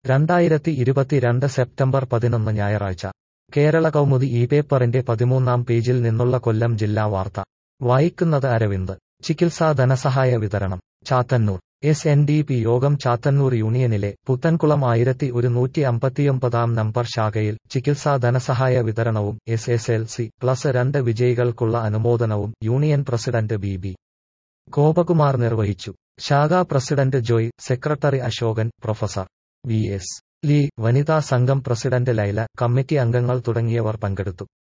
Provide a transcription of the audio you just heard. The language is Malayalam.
രണ്ടായിരത്തി ഇരുപത്തിരണ്ട് സെപ്റ്റംബർ പതിനൊന്ന് ഞായറാഴ്ച കേരള കൗമുദി ഈ പേപ്പറിന്റെ പതിമൂന്നാം പേജിൽ നിന്നുള്ള കൊല്ലം ജില്ലാ വാർത്ത വായിക്കുന്നത് അരവിന്ദ് ചികിത്സാ ധനസഹായ വിതരണം Chathannoor S N D P യോഗം ചാത്തന്നൂർ യൂണിയനിലെ പുത്തൻകുളം ആയിരത്തി ഒരുന്നൂറ്റി അമ്പത്തിയൊമ്പതാം നമ്പർ ശാഖയിൽ ചികിത്സാ ധനസഹായ വിതരണവും S S L C plus രണ്ട് വിജയികൾക്കുള്ള അനുമോദനവും union president B B Gopakumar നിർവഹിച്ചു ശാഖാ president Joy secretary Ashokan professor V S Lee വനിതാ സംഘം പ്രസിഡന്റ് ലൈല കമ്മിറ്റി അംഗങ്ങൾ തുടങ്ങിയവർ പങ്കെടുത്തു